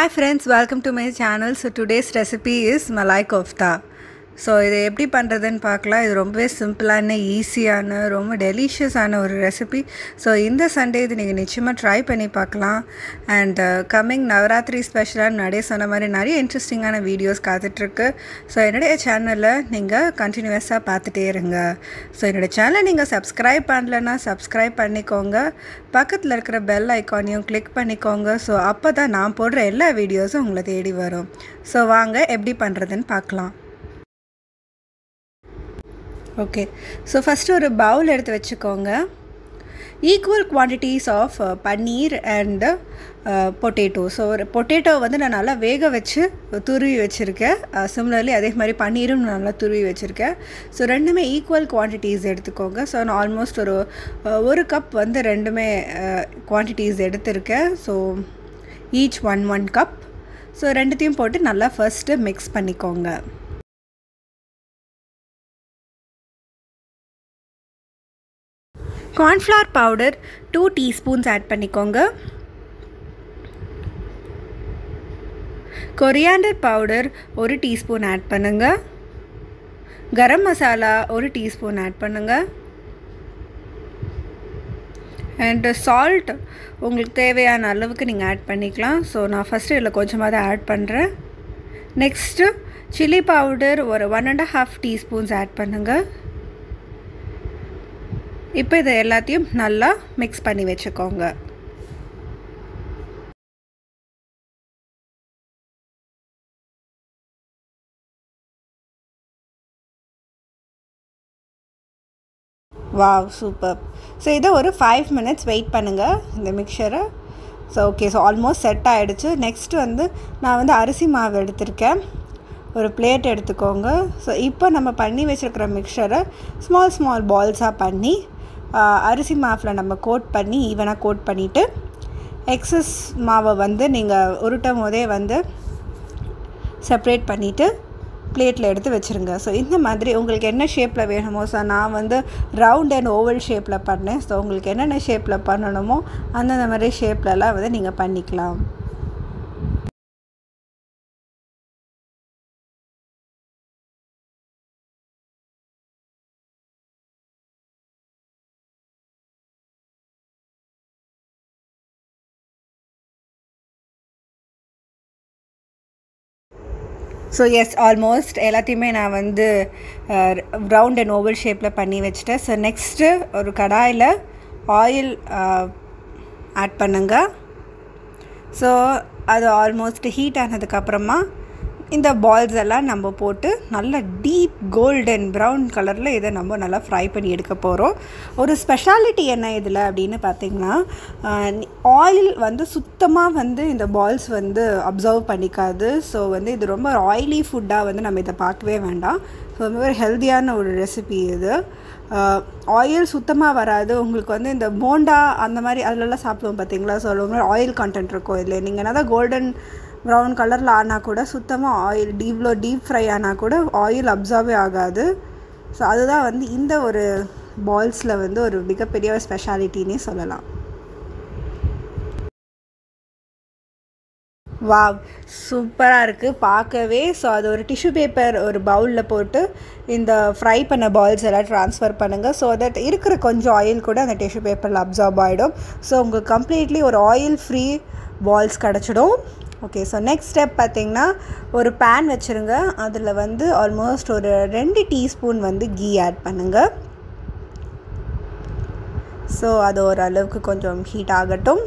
Hi friends, welcome to my channel. So today's recipe is malai kofta. So இதை எப்படி பண்ணுறதுன்னு பார்க்கலாம் இது ரொம்பவே சிம்பிளான ஈஸியான ரொம்ப டெலிஷியஸான ஒரு ரெசிபி ஸோ இந்த சண்டே இது நீங்கள் நிச்சயமாக ட்ரை பண்ணி பார்க்கலாம் அண்ட் கம்மிங் நவராத்திரி ஸ்பெஷலாக நிறைய சொன்ன மாதிரி நிறைய இன்ட்ரெஸ்டிங்கான வீடியோஸ் காத்துட்ருக்கு ஸோ என்னுடைய சேனலில் நீங்கள் கண்டினியூஸாக பார்த்துட்டே இருங்க ஸோ என்னோடய சேனலை நீங்கள் சப்ஸ்கிரைப் பண்ணலன்னா சப்ஸ்கிரைப் பண்ணிக்கோங்க பக்கத்தில் இருக்கிற பெல் ஐக்கானையும் கிளிக் பண்ணிக்கோங்க ஸோ அப்போ தான் நான் போடுற எல்லா வீடியோஸும் உங்களை தேடி வரும் ஸோ வாங்க எப்படி பண்ணுறதுன்னு பார்க்கலாம் ஓகே ஸோ ஃபஸ்ட்டு ஒரு பவுல் எடுத்து வச்சுக்கோங்க equal quantities of paneer and potato so ஒரு பொட்டேட்டோ வந்து நான் நல்லா வேக வச்சு துருவி வச்சுருக்கேன் சிம்லர்லி அதே மாதிரி பன்னீரும் நான் நல்லா துருவி வச்சுருக்கேன் ஸோ ரெண்டுமே ஈக்குவல் குவான்டிட்டிஸ் எடுத்துக்கோங்க ஸோ நான் ஆல்மோஸ்ட் ஒரு ஒரு கப் வந்து ரெண்டுமே குவான்டிட்டிஸ் எடுத்திருக்கேன் so each one one cup so ரெண்டுத்தையும் போட்டு நல்லா ஃபஸ்ட்டு மிக்ஸ் பண்ணிக்கோங்க cornflour powder two teaspoons add பண்ணிக்கோங்க கொரியாண்டர் பவுடர் ஒரு டீஸ்பூன் ஆட் பண்ணுங்கள் கரம் மசாலா ஒரு டீஸ்பூன் ஆட் பண்ணுங்கள் அண்டு சால்ட் உங்களுக்கு தேவையான அளவுக்கு நீங்கள் ஆட் பண்ணிக்கலாம் ஸோ நான் ஃபஸ்ட்டு இதில் கொஞ்சமாக தான் ஆட் பண்ணுறேன் நெக்ஸ்ட்டு சில்லி பவுடர் ஒரு one and half teaspoons add பண்ணுங்கள் இப்போ இதை எல்லாத்தையும் நல்லா மிக்ஸ் பண்ணி வச்சுக்கோங்க வாவ் சூப்பர் ஸோ இதை ஒரு ஃபைவ் மினிட்ஸ் வெயிட் பண்ணுங்கள் இந்த மிக்சரை so okay so almost set ஆகிடுச்சு நெக்ஸ்ட் வந்து நான் வந்து அரிசி மாவு எடுத்திருக்கேன் ஒரு பிளேட் எடுத்துக்கோங்க ஸோ இப்போ நம்ம பண்ணி வச்சுருக்கிற மிக்சரை ஸ்மால் ஸ்மால் பால்ஸாக பண்ணி அரிசி மாவில் நம்ம கோட் பண்ணி ஈவனாக கோட் பண்ணிவிட்டு எக்ஸஸ் மாவை வந்து நீங்கள் உருட்டும் போதே வந்து செப்ரேட் பண்ணிவிட்டு பிளேட்டில் எடுத்து வச்சுருங்க ஸோ இந்த மாதிரி உங்களுக்கு என்ன ஷேப்பில் வேணுமோ ஸோ நான் வந்து ரவுண்ட் அண்ட் ஓவல் ஷேப்பில் பண்ணேன் ஸோ உங்களுக்கு என்னென்ன ஷேப்பில் பண்ணணுமோ அந்தந்த மாதிரி ஷேப்லலாம் வந்து நீங்கள் பண்ணிக்கலாம் ஸோ எஸ் ஆல்மோஸ்ட் எல்லாத்தையுமே நான் வந்து ரவுண்ட் அண்ட் ஓவல் ஷேப்பில் பண்ணி வச்சுட்டேன் ஸோ நெக்ஸ்ட்டு ஒரு கடாயில் ஆயில் ஆட் பண்ணுங்க ஸோ அது ஆல்மோஸ்ட் ஹீட் ஆனதுக்கப்புறமா இந்த பால்ஸ் எல்லாம் நம்ம போட்டு நல்ல டீப் கோல்டன் ப்ரௌன் கலரில் இதை நம்ம நல்லா ஃப்ரை பண்ணி எடுக்க போகிறோம் ஒரு ஸ்பெஷாலிட்டி என்ன இதில் அப்படின்னு பார்த்திங்கன்னா ஆயில் வந்து சுத்தமாக வந்து இந்த பால்ஸ் வந்து அப்சர்வ் பண்ணிக்காது ஸோ வந்து இது ரொம்ப ஆயிலி ஃபுட்டாக வந்து நம்ம இதை பார்க்கவே வேண்டாம் ஸோ ரொம்ப ஹெல்த்தியான ஒரு ரெசிபி இது ஆயில் சுத்தமாக வராது உங்களுக்கு வந்து இந்த போண்டா அந்த மாதிரி அதிலலாம் சாப்பிடுவோம் பார்த்தீங்களா ஸோ ரொம்ப ஆயில் கண்டென்ட் இருக்கும் இதில் நீங்கள் என்ன தான் கோல்டன் ப்ரௌன் கலரில் ஆனால் கூட சுத்தமாக ஆயில் இவ்வளோ டீப் ஃப்ரை ஆனால் கூட ஆயில் அப்சர்வே ஆகாது ஸோ அதுதான் வந்து இந்த ஒரு பால்ஸில் வந்து ஒரு மிகப்பெரிய ஒரு ஸ்பெஷாலிட்டின்னே சொல்லலாம் வா சூப்பராக இருக்குது பார்க்கவே ஸோ அது ஒரு டிஷ்யூ பேப்பர் ஒரு பவுலில் போட்டு இந்த ஃப்ரை பண்ண பால்ஸ் எல்லாம் ட்ரான்ஸ்ஃபர் பண்ணுங்கள் ஸோ தட் இருக்கிற கொஞ்சம் ஆயில் கூட அந்த டிஷ்யூ பேப்பரில் அப்சார்ப் ஆகிடும் ஸோ உங்களுக்கு கம்ப்ளீட்லி ஒரு ஆயில் ஃப்ரீ பால்ஸ் கிடச்சிடும் ஓகே ஸோ நெக்ஸ்ட் ஸ்டெப் பார்த்திங்கன்னா ஒரு பேன் வச்சுருங்க அதில் வந்து ஆல்மோஸ்ட் ஒரு ரெண்டு டீஸ்பூன் வந்து கீ ஆட் பண்ணுங்கள் ஸோ அது ஓரளவுக்கு கொஞ்சம் ஹீட் ஆகட்டும்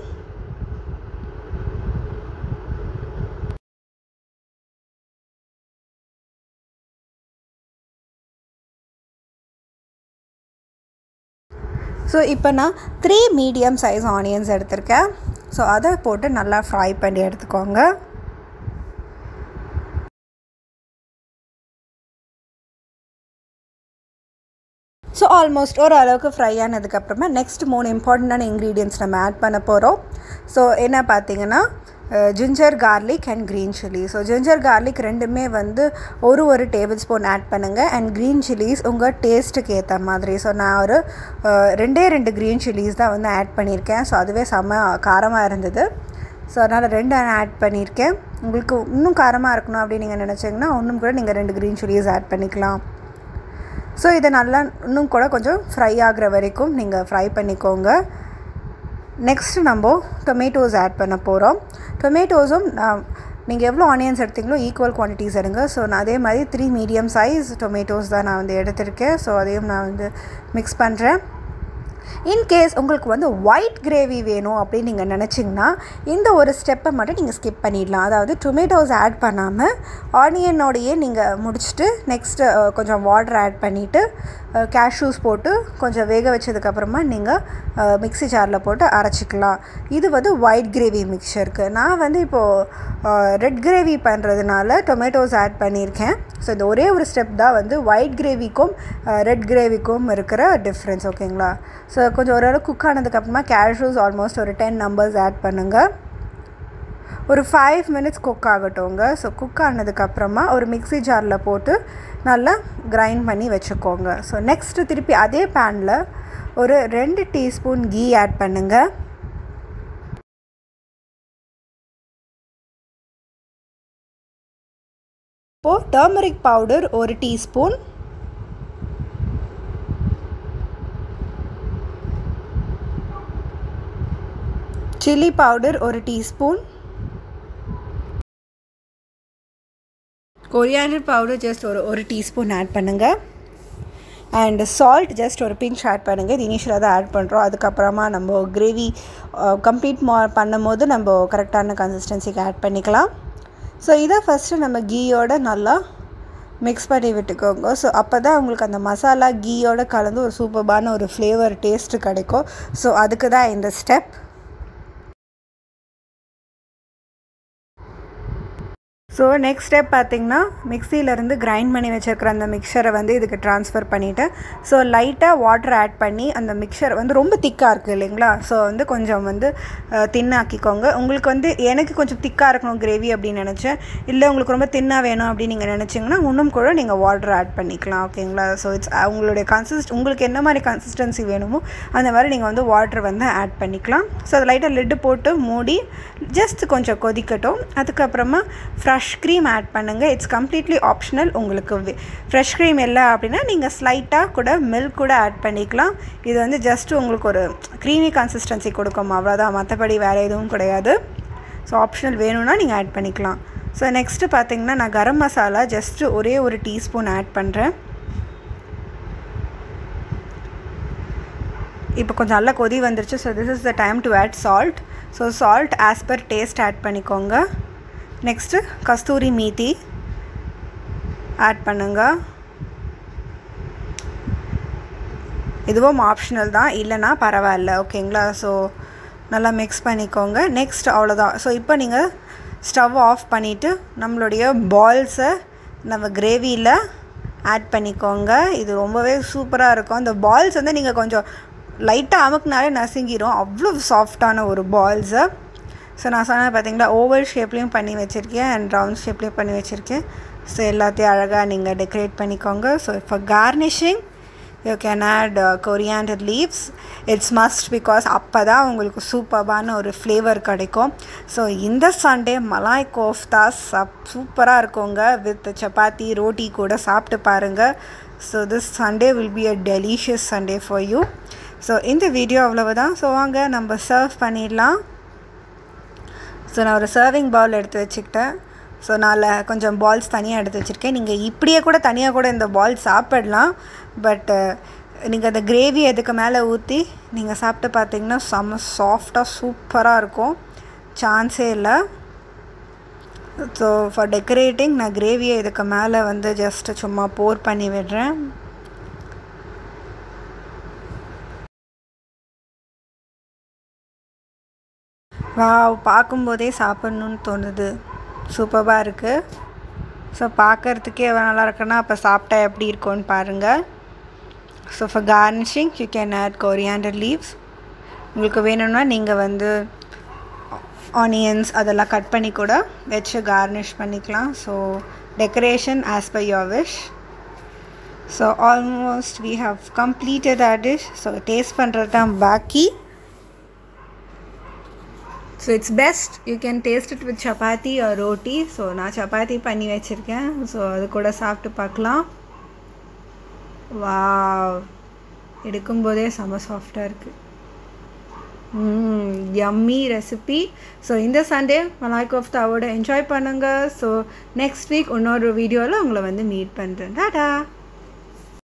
ஸோ இப்போ நான் த்ரீ மீடியம் சைஸ் ஆனியன்ஸ் எடுத்திருக்கேன் ஸோ அதை போட்டு நல்லா ஃப்ரை பண்ணி எடுத்துக்கோங்க ஸோ ஆல்மோஸ்ட் ஒரு அளவுக்கு ஃப்ரை ஆனதுக்கப்புறமா நெக்ஸ்ட் மூணு இம்பார்ட்டண்ட்டான இன்க்ரீடியன்ட்ஸ் நம்ம ஆட் பண்ண போகிறோம் ஸோ என்ன பார்த்தீங்கன்னா ginger garlic and green chilli so ginger garlic ரெண்டுமே வந்து ஒரு ஒரு டேபிள் ஸ்பூன் ஆட் பண்ணுங்கள் அண்ட் க்ரீன் சில்லிஸ் உங்கள் டேஸ்ட்டுக்கு ஏற்ற மாதிரி ஸோ நான் ஒரு ரெண்டே ரெண்டு க்ரீன் சில்லிஸ் தான் வந்து ஆட் பண்ணியிருக்கேன் ஸோ அதுவே செம்ம காரமாக இருந்தது ஸோ அதனால் ரெண்டு ஆட் பண்ணியிருக்கேன் உங்களுக்கு இன்னும் காரமாக இருக்கணும் அப்படின்னு நீங்கள் நினச்சிங்கன்னா இன்னும் கூட நீங்கள் ரெண்டு க்ரீன் சில்லிஸ் ஆட் பண்ணிக்கலாம் ஸோ இதை நல்லா இன்னும் கூட கொஞ்சம் ஃப்ரை ஆகிற வரைக்கும் நீங்கள் ஃப்ரை பண்ணிக்கோங்க நெக்ஸ்ட் நம்ம டொமேட்டோஸ் ஆட் பண்ண போகிறோம் டொமேட்டோஸும் நீங்கள் எவ்வளோ ஆனியன்ஸ் எடுத்தீங்களோ ஈக்குவல் குவான்டிட்டிஸ் எடுங்க ஸோ நான் அதே மாதிரி த்ரீ மீடியம் சைஸ் டொமேட்டோஸ் தான் நான் வந்து எடுத்திருக்கேன் ஸோ அதையும் நான் வந்து மிக்ஸ் பண்ணுறேன் இன்கேஸ் உங்களுக்கு வந்து ஒயிட் கிரேவி வேணும் அப்படின்னு நீங்கள் நினச்சிங்கன்னா இந்த ஒரு ஸ்டெப்பை மட்டும் நீங்கள் ஸ்கிப் பண்ணிடலாம் அதாவது டொமேட்டோஸ் ஆட் பண்ணாமல் ஆனியனோடையே நீங்கள் முடிச்சுட்டு நெக்ஸ்ட்டு கொஞ்சம் வாட்டர் ஆட் பண்ணிவிட்டு கேஷ்யூஸ் போட்டு கொஞ்சம் வேக வச்சதுக்கப்புறமா நீங்கள் மிக்ஸி ஜாரில் போட்டு அரைச்சிக்கலாம் இது வந்து ஒயிட் கிரேவி மிக்சருக்கு நான் வந்து இப்போது ரெட் கிரேவி பண்ணுறதுனால டொமேட்டோஸ் ஆட் பண்ணியிருக்கேன் ஸோ இந்த ஒரே ஒரு ஸ்டெப் தான் வந்து ஒயிட் கிரேவிக்கும் ரெட் கிரேவிக்கும் இருக்கிற டிஃப்ரென்ஸ் ஓகேங்களா ஸோ கொஞ்சம் ஓரளவு குக் ஆனதுக்கப்புறமா கேஷ்யூஸ் ஆல்மோஸ்ட் ஒரு டென் நம்பர்ஸ் ஆட் பண்ணுங்கள் ஒரு ஃபைவ் மினிட்ஸ் குக் ஆகட்டும்ங்க ஸோ குக் ஆனதுக்கப்புறமா ஒரு மிக்ஸி ஜாரில் போட்டு நல்லா கிரைண்ட் பண்ணி வச்சுக்கோங்க ஸோ நெக்ஸ்ட்டு திருப்பி அதே பேனில் ஒரு ரெண்டு டீஸ்பூன் கீ ஆட் பண்ணுங்கள் இப்போது டர்மரிக் பவுடர் ஒரு டீஸ்பூன் சில்லி பவுடர் ஒரு டீஸ்பூன் கொரியாண்டர் பவுடர் ஜஸ்ட் ஒரு ஒரு டீஸ்பூன் ஆட் பண்ணுங்கள் அண்ட் சால்ட் ஜஸ்ட் ஒரு பிஞ்ச் ஆட் பண்ணுங்கள் இது இனிஷியலாக தான் ஆட் பண்ணுறோம் அதுக்கப்புறமா நம்ம கிரேவி கம்ப்ளீட் மா பண்ணும் போது நம்ம கரெக்டான கன்சிஸ்டன்சிக்கு ஆட் பண்ணிக்கலாம் ஸோ இதை ஃபஸ்ட்டு நம்ம கீயோட நல்லா மிக்ஸ் பண்ணி விட்டுக்கோங்க ஸோ அப்போ தான் உங்களுக்கு அந்த மசாலா கீயோட கலந்து ஒரு சூப்பர்பான ஒரு ஃப்ளேவர் டேஸ்ட்டு கிடைக்கும் ஸோ அதுக்கு தான் இந்த ஸ்டெப் ஸோ நெக்ஸ்ட் ஸ்டெப் பார்த்திங்கன்னா மிக்சியிலேருந்து கிரைண்ட் பண்ணி வச்சுருக்கிற அந்த மிக்சரை வந்து இதுக்கு ட்ரான்ஸ்ஃபர் பண்ணிவிட்டு ஸோ லைட்டாக வாட்டர் ஆட் பண்ணி அந்த மிக்சர் வந்து ரொம்ப திக்காக இருக்குது இல்லைங்களா ஸோ வந்து கொஞ்சம் வந்து தின்னாக்கிக்கோங்க உங்களுக்கு வந்து எனக்கு கொஞ்சம் திக்காக இருக்கணும் கிரேவி அப்படின்னு நினச்சேன் இல்லை உங்களுக்கு ரொம்ப தின்னாக வேணும் அப்படின்னு நீங்கள் நினச்சிங்கன்னா இன்னும் கூட நீங்கள் வாட்டர் ஆட் பண்ணிக்கலாம் ஓகேங்களா ஸோ இட்ஸ் உங்களுடைய கன்சிஸ்ட் உங்களுக்கு என்ன மாதிரி கன்சிஸ்டன்சி வேணுமோ அந்த மாதிரி நீங்கள் வந்து வாட்டர் வந்து ஆட் பண்ணிக்கலாம் ஸோ அது லைட்டாக லெட்டு போட்டு மூடி ஜஸ்ட் கொஞ்சம் கொதிக்கட்டும் அதுக்கப்புறமா ஃப்ரெஷ் ஃப்ரெஷ் க்ரீம் ஆட் பண்ணுங்கள் இட்ஸ் கம்ப்ளீட்லி ஆப்ஷனல் உங்களுக்கு ஃப்ரெஷ் க்ரீம் இல்லை அப்படின்னா நீங்கள் ஸ்லைட்டாக கூட மில்க் கூட ஆட் பண்ணிக்கலாம் இது வந்து ஜஸ்ட் உங்களுக்கு ஒரு க்ரீமி கன்சிஸ்டன்சி கொடுக்கும் அவ்வளோதான் மற்றபடி வேறு எதுவும் கிடையாது ஸோ ஆப்ஷனல் வேணும்னா நீங்கள் ஆட் பண்ணிக்கலாம் ஸோ நெக்ஸ்ட்டு பார்த்தீங்கன்னா நான் கரம் மசாலா ஜஸ்ட்டு ஒரே ஒரு டீஸ்பூன் ஆட் பண்ணுறேன் இப்போ கொஞ்சம் நல்லா கொதி வந்துருச்சு so this is the time to add salt so salt as per taste add பண்ணிக்கோங்க நெக்ஸ்ட்டு கஸ்தூரி மீத்தி ஆட் பண்ணுங்க இதுவும் ஆப்ஷனல் தான் இல்லைனா பரவாயில்ல ஓகேங்களா ஸோ நல்லா மிக்ஸ் பண்ணிக்கோங்க நெக்ஸ்ட் அவ்வளோதான் ஸோ இப்போ நீங்கள் ஸ்டவ் ஆஃப் பண்ணிவிட்டு நம்மளுடைய பால்ஸை நம்ம கிரேவியில் ஆட் பண்ணிக்கோங்க இது ரொம்பவே சூப்பராக இருக்கும் இந்த பால்ஸ் வந்து நீங்கள் கொஞ்சம் லைட்டாக அமுக்குனாலே நசுங்கிரும் அவ்வளோ சாஃப்டான ஒரு பால்ஸை ஸோ நான் சொன்னேன் பார்த்தீங்களா ஓவல் ஷேப்லேயும் பண்ணி வச்சுருக்கேன் அண்ட் ரவுண்ட் ஷேப்லேயும் பண்ணி வச்சுருக்கேன் ஸோ எல்லாத்தையும் அழகாக நீங்கள் டெக்கரேட் பண்ணிக்கோங்க ஸோ இப்போ garnishing you can add coriander leaves it's must because அப்போ தான் உங்களுக்கு சூப்பர்பான ஒரு ஃப்ளேவர் கிடைக்கும் ஸோ இந்த சண்டே மலாய் கோஃப்தா சப் சூப்பராக இருக்குங்க வித் சப்பாத்தி ரோட்டி கூட சாப்பிட்டு பாருங்கள் so this Sunday will be a delicious Sunday for you so இந்த வீடியோ அவ்வளவுதான் ஸோ வாங்க நம்ம சர்வ் பண்ணிடலாம் ஸோ நான் ஒரு சர்விங் பவுல் எடுத்து வச்சுக்கிட்டேன் ஸோ நான் கொஞ்சம் பால்ஸ் தனியாக எடுத்து வச்சுருக்கேன் நீங்கள் இப்படியே கூட தனியாக கூட இந்த பால் சாப்பிடலாம் பட்டு நீங்கள் அந்த கிரேவி அதுக்கு மேலே ஊற்றி நீங்கள் சாப்பிட்டு பார்த்தீங்கன்னா செம்ம சாஃப்டாக சூப்பராக இருக்கும் சான்ஸே இல்லை ஸோ ஃபார் டெக்கரேட்டிங் நான் கிரேவியை இதுக்கு மேலே வந்து ஜஸ்ட்டு சும்மா போர் பண்ணி விடுறேன் வா பார்க்கும்போதே சாப்பிட்ணுன்னு தோணுது சூப்பராக இருக்குது ஸோ பார்க்குறதுக்கே எவ்வளோ நல்லா இருக்குன்னா அப்போ சாப்பிட்டா எப்படி இருக்கும்னு பாருங்கள் so for garnishing you can add coriander leaves உங்களுக்கு வேணும்னா நீங்கள் வந்து ஆனியன்ஸ் அதெல்லாம் கட் பண்ணி கூட வச்சு கார்னிஷ் பண்ணிக்கலாம் so decoration as per your wish so almost we have completed our dish so taste பண்ணுறது தான் பாக்கி so it's best you can taste it with chapati or roti so நான் சப்பாத்தி பண்ணி வச்சுருக்கேன் ஸோ அது கூட சாப்பிட்டு பார்க்கலாம் வா எடுக்கும்போதே செம்ம சாஃப்டாக இருக்குது யம்மி ரெசிபி ஸோ இந்த சண்டே மலாய் கோஃப்தாவோட என்ஜாய் பண்ணுங்கள் ஸோ நெக்ஸ்ட் வீக் இன்னொரு வீடியோவில் உங்களை வந்து மீட் பண்ணுறேன் டாடா